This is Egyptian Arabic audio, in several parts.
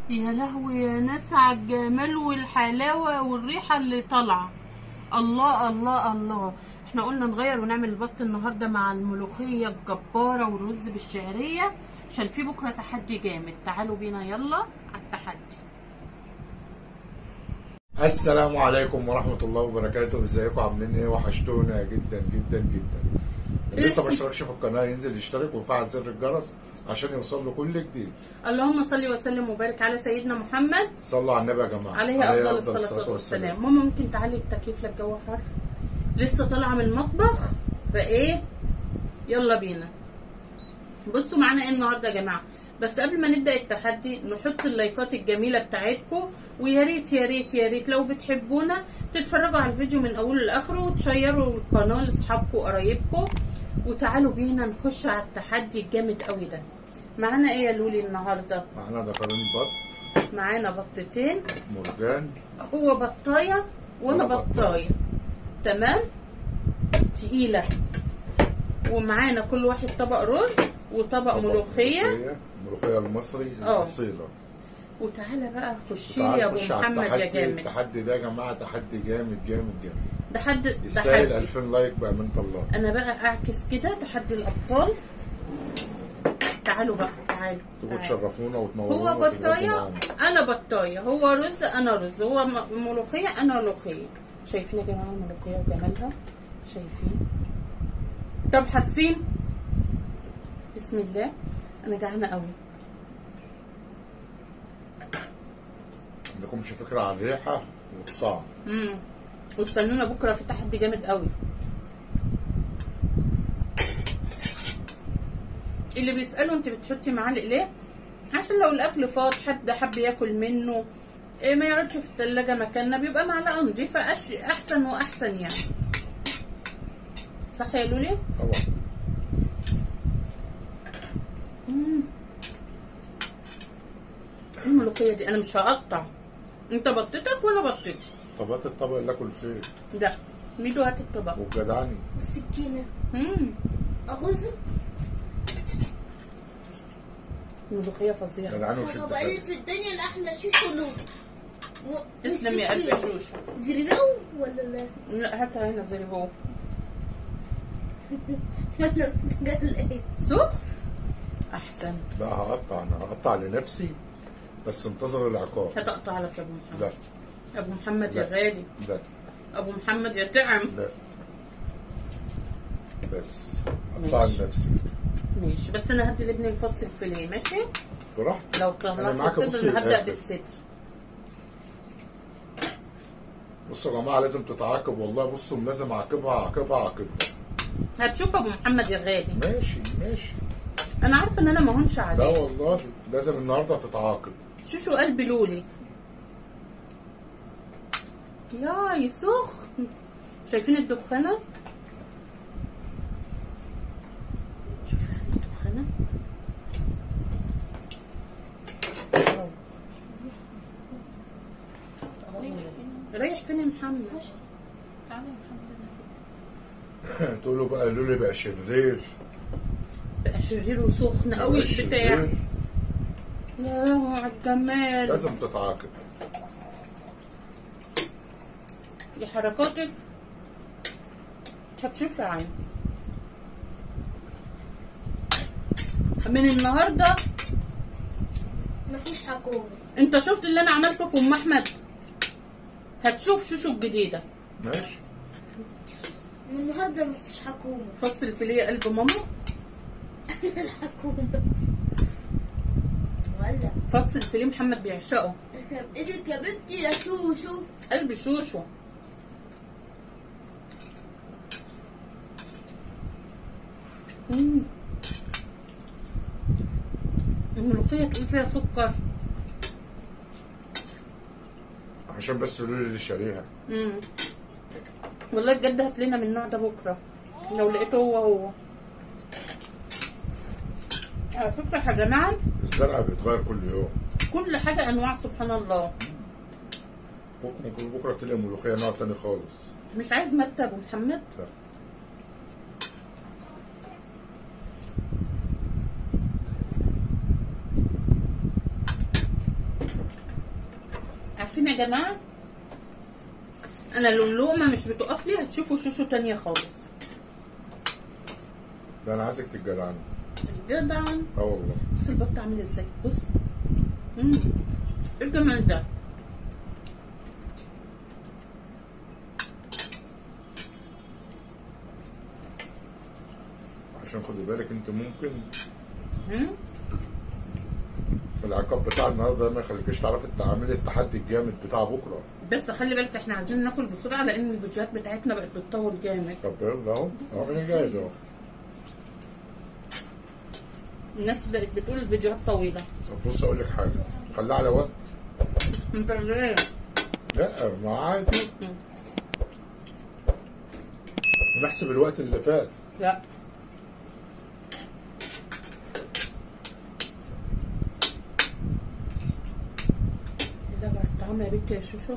يا لهوي يا ناس على الجمال والحلاوة والريحة اللي طالعة الله الله الله احنا قلنا نغير ونعمل البط النهاردة مع الملوخية الجبارة والرز بالشعرية عشان في بكرة تحدي جامد تعالوا بينا يلا على التحدي السلام عليكم ورحمة الله وبركاته ازيكم عاملين ايه وحشتونا جدا جدا جدا اللي لسه ما اشتركش في القناة ينزل يشترك ويفعل زر الجرس عشان يوصل له كل جديد اللهم صل وسلم وبارك على سيدنا محمد صلوا على النبي يا جماعة عليه افضل الصلاه والسلام ماما ممكن تعلي التكييف للجو حر لسه طالعه من المطبخ فايه يلا بينا بصوا معانا ايه النهارده يا جماعه بس قبل ما نبدا التحدي نحط اللايكات الجميله بتاعتكم ويا ريت يا ريت يا ريت لو بتحبونا تتفرجوا على الفيديو من اوله لاخره وتشيروا القناه لاصحابكم وقرايبكم وتعالوا بينا نخش على التحدي الجامد قوي ده معانا ايه يا لولي النهارده معانا دكرين بط معانا بطتين مرجان هو بطايه وانا وأنا بطايه تمام تقيله ومعانا كل واحد طبق رز وطبق ملوخيه ملوخية المصري اه. الأصيلة وتعالى بقى خشي لي تعالوا يا ابو نخش على محمد يا التحدي جامد التحدي ده يا جماعة تحدي جامد جامد جامد ده حد ده يستاهل حد 2000 لايك بأمانة الله انا بقى اعكس كده تحدي الابطال تعالوا بقى تعالوا تبقوا تعالوا. تشرفونا وتنورونا هو وتبقوا بطايه معانا. انا بطايه هو رز انا رز هو م- ملوخيه انا ملوخيه شايفين يا جماعه الملوخيه وجمالها شايفين طب حاسين بسم الله انا جعانه قوي عندكمش فكرة عن الريحة والطعم امم واستنونا بكره في تحدي جامد قوي اللي بيسالوا انت بتحطي معالق ليه عشان لو الاكل فاض حد حب ياكل منه إيه ما يقعدش في التلاجة مكاننا بيبقى معلقه نضيفه أش... احسن واحسن يعني صح يا لولي طبعا مم. إيه الملوخيه دي انا مش هقطع انت بطتك ولا بطتي طبقات الطبق اللي اكل فيه ده ميدو هات الطبق وجدعني والسكينة مم. أغز ملوخيه فظيعه جدعني وشد هو بقى اللي حيلك. في الدنيا الأحلى شوشو نور و... تسلم يا قلب والسكينة. شوشو زرباو ولا لا؟ لا هاتها هنا زي هو ولا قال ايه؟ سخ احسن لا هقطع انا هقطع لنفسي بس انتظر العقاب هتقطع لك يا ابو محمد لا ابو محمد يا لا. غالي لا ابو محمد يا طعم لا بس اقطع ماشي. لنفسي ماشي بس انا هدي لابني الفص الفيليه ماشي براحتي لو أنا طلعت معاك الصدر بصي انا هبدا للآخر. بالصدر بصوا يا جماعه لازم تتعاقب والله بصوا لازم اعاقبها اعاقبها اعاقبها هتشوف ابو محمد يا غالي ماشي ماشي انا عارفه ان انا ما هونش لا عليه والله لازم النهارده تتعاقب شوشو قلب لولي يا يسخ شايفين الدخانه شوفوا الدخانه واو. رايح فين يا محمد تقولوا بقى لولي بقى شرير بقى شرير وسخن قوي بقى البتاع شرير. يا لهوي على الجمال لازم تتعاقب دي حركاتك هتشوف يا عين من النهارده مفيش حكومة انت شفت اللي انا عملته في ام احمد هتشوف شوشو الجديده ماشي من النهاردة مفيش حكومة فص الفيليه قلب ماما الحكومة ولا فص الفيليه محمد بيعشقه ايدك يا بنتي يا شوشو قلب شوشو مم. الملوخية تقول فيها سكر عشان بس لولي اللي شاريها مم. والله بجد هات لنا من النوع ده بكرة لو لقيته هو هو على فكرة يا جماعة الزرع بيتغير كل يوم كل حاجة أنواع سبحان الله ممكن بكره تلاقي ملوخيه نوع تاني خالص مش عايز مرتب محمد لا. عارفين يا جماعه انا لو اللقمه مش بتقف لي هتشوفوا شوشو تانية خالص ده انا عايزك تتجدعني جدع اه والله بص البط عامل ازاي بص مم. ايه الجمال ده عشان خدي بالك انت ممكن مم. العقاب بتاع النهارده ما يخليكيش تعرفي تعملي التحدي الجامد بتاع بكره بس خلي بالك احنا عايزين ناكل بسرعه لان الفيديوهات بتاعتنا بقت بتطول جامد طب يلا اهو اهو انا جاهز اهو الناس بقت بتقول الفيديوهات طويله طب بص اقول لك حاجه خليها على وقت انت ليه؟ لا ما عادي مم. نحسب الوقت اللي فات لا ايه ده بقى الطعام يا بنتي يا شوشو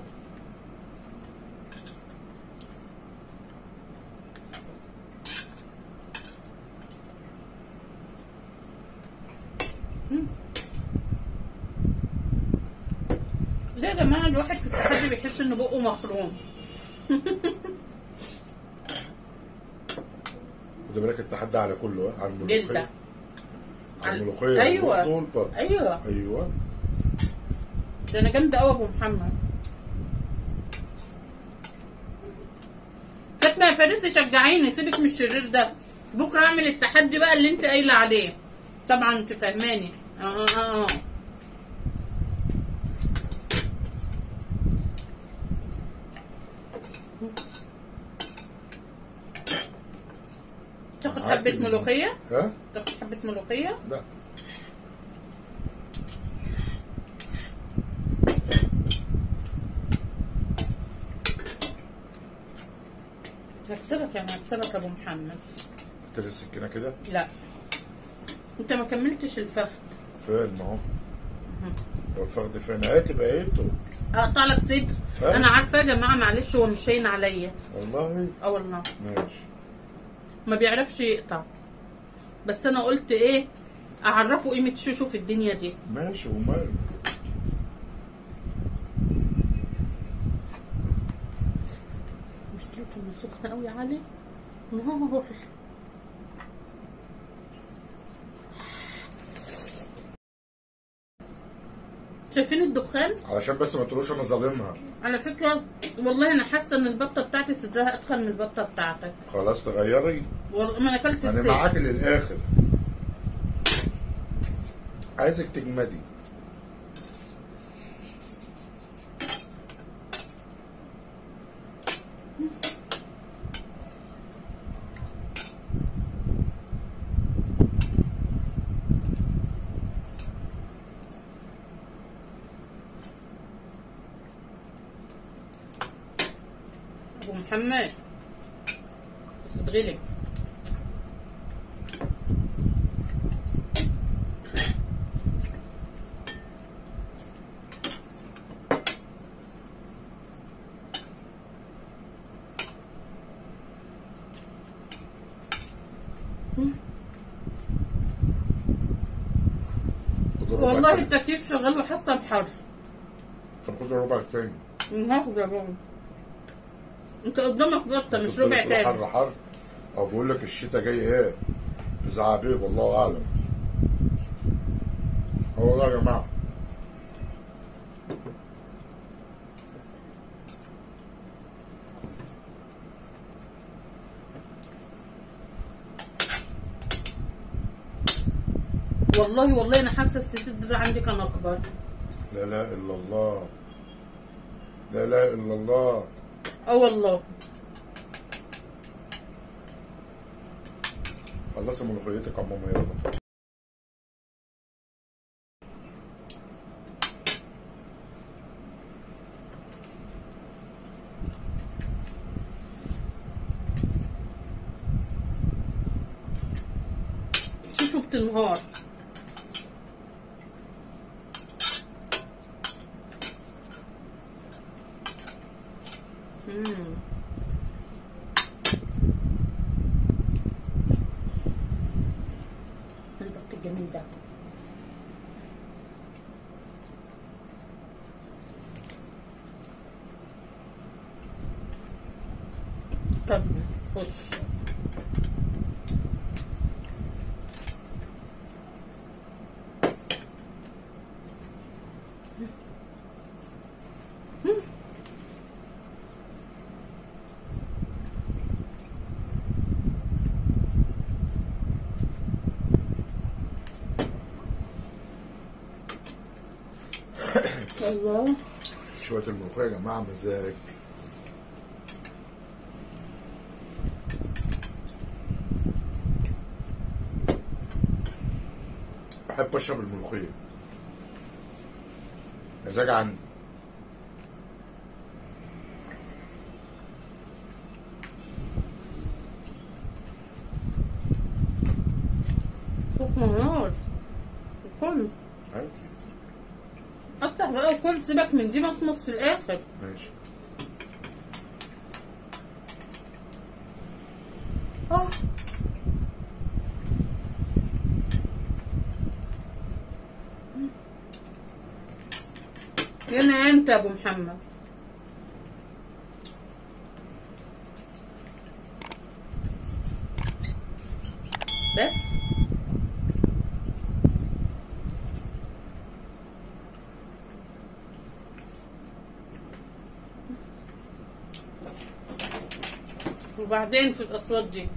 مم. ليه يا جماعة الواحد في التحدي بيحس ان بقه مخروم خدي بالك التحدي على كله ها؟ على الملوخيه جلدة على الملوخيه ايوه والرز والبط ايوه ايوه ده انا جامده قوي ابو محمد فاطمه يا فارس شجعيني سيبك من الشرير ده بكره اعمل التحدي بقى اللي انت قايله عليه طبعا انت فاهماني اه اه اه آه. تاخد معاك حبه ال- ملوخيه ها تاخد حبه ملوخيه لا هكسبك يعني هكسبك يا ابو محمد انت السكينه كده لا انت ما كملتش الفخذ فين ما هو هو الفخد فين هاتي بقيته اقطع لك صدر ها؟ انا عارفه يا جماعه معلش هو مش هين عليا والله اه والله ماشي ما بيعرفش يقطع بس انا قلت ايه اعرفه قيمه شوشو في الدنيا دي ماشي وماله مشكلته انه سخن قوي علي ما هو هو شايفين الدخان علشان بس ما تقولوش انا ظالمها على فكره والله انا حاسه ان البطه بتاعتي صدرها اتخن من البطه بتاعتك خلاص تغيري والله ما انا اكلت انا الصدر. معاك للاخر عايزك تجمدي ابو محمد بس اتغلب خد الربع والله التاني. التكييف شغال وحاسه بحر طب خد الربع التاني هاخد يا بابا انت قدامك بطه مش قلت ربع لك الحر تاني حر او بقول لك الشتاء جاي ايه بزعابيب والله اعلم هو والله يا جماعه والله والله انا حاسه الصدر عندي كان اكبر لا اله الا الله لا اله الا الله اه والله خلصي ملوخيتك يا ماما يلا شوشو بتنهار مم. البط الجميل ده طب خش الله شويه الملوخيه يا جماعه مزاج بحب اشرب الملوخيه مزاج عندي سخنة نار كل أيوة. افتح بقى وكل سيبك من دي مصمص في الاخر ماشي اه هنا انت يا ابو محمد بس وبعدين في الاصوات دي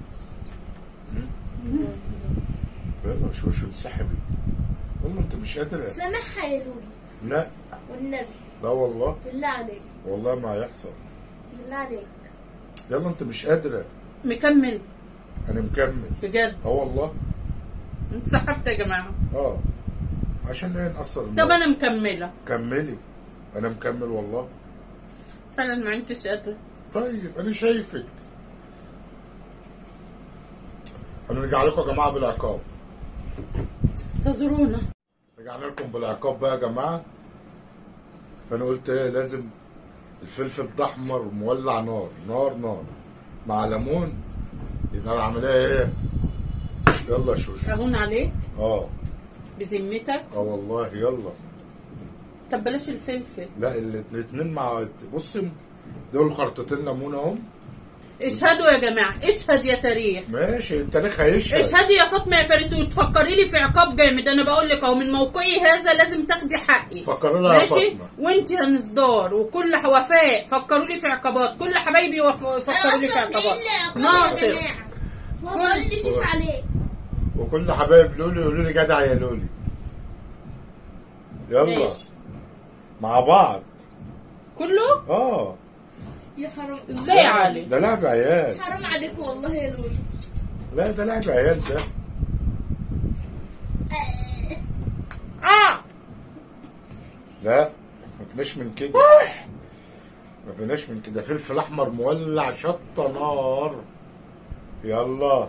يلا شو شو انسحبي والله انت مش قادره سامحها يا لولي لا والنبي لا والله بالله عليك والله ما هيحصل بالله عليك يلا انت مش قادره مكمل انا مكمل بجد اه والله انسحبت يا جماعه اه عشان ايه نقصر طب النار؟ انا مكمله كملي انا مكمل والله فعلا ما انتش قادره طيب انا شايفك هنرجع لكم يا جماعه بالعقاب تزورونا رجعنا لكم بالعقاب بقى يا جماعه فانا قلت ايه لازم الفلفل ده احمر مولع نار نار نار مع ليمون يبقى العمليه ايه يلا يا شوشو اهون عليك اه بذمتك اه والله يلا طب بلاش الفلفل لا الاثنين مع بصي دول خرطتين ليمون اهم اشهدوا يا جماعه اشهد يا تاريخ ماشي التاريخ هيشهد اشهدي يا فاطمه يا فارس وتفكري لي في عقاب جامد انا بقول لك اهو من موقعي هذا لازم تاخدي حقي فكروا لها يا ماشي فاطمه وانت يا نصدار وكل ح- وفاء فكروا لي في عقابات كل حبايبي وف... فكروا لي في عقابات ناصر ناصر ما بقولش كل- عليك وكل حبايب لولي يقولوا لي جدع يا لولي يلا ماشي. مع بعض كله اه يا حرام ازاي يا علي ده لعب عيال حرام عليك والله يا لولي لا ده لعب عيال ده اه لا ما فيناش من كده ما فيناش من كده فلفل احمر مولع شطه نار يلا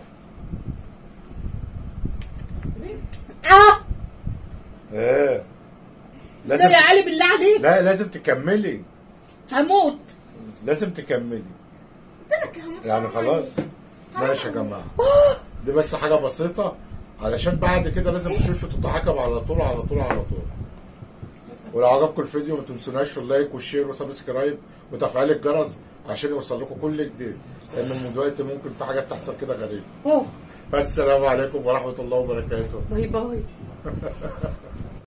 اه ايه ده لازم يا علي بالله عليك لا لازم تكملي هموت لازم تكملي قلت لك هموت يعني حرام خلاص حرام ماشي يا عليك. جماعه دي بس حاجه بسيطه علشان بعد كده لازم تشوفوا تتعاقب على طول على طول على طول ولو عجبكم الفيديو ما تنسوناش في اللايك والشير وسبسكرايب وتفعيل الجرس عشان يوصل لكم كل جديد لان من دلوقتي ممكن في حاجات تحصل كده غريبه اوه السلام عليكم ورحمه الله وبركاته باي باي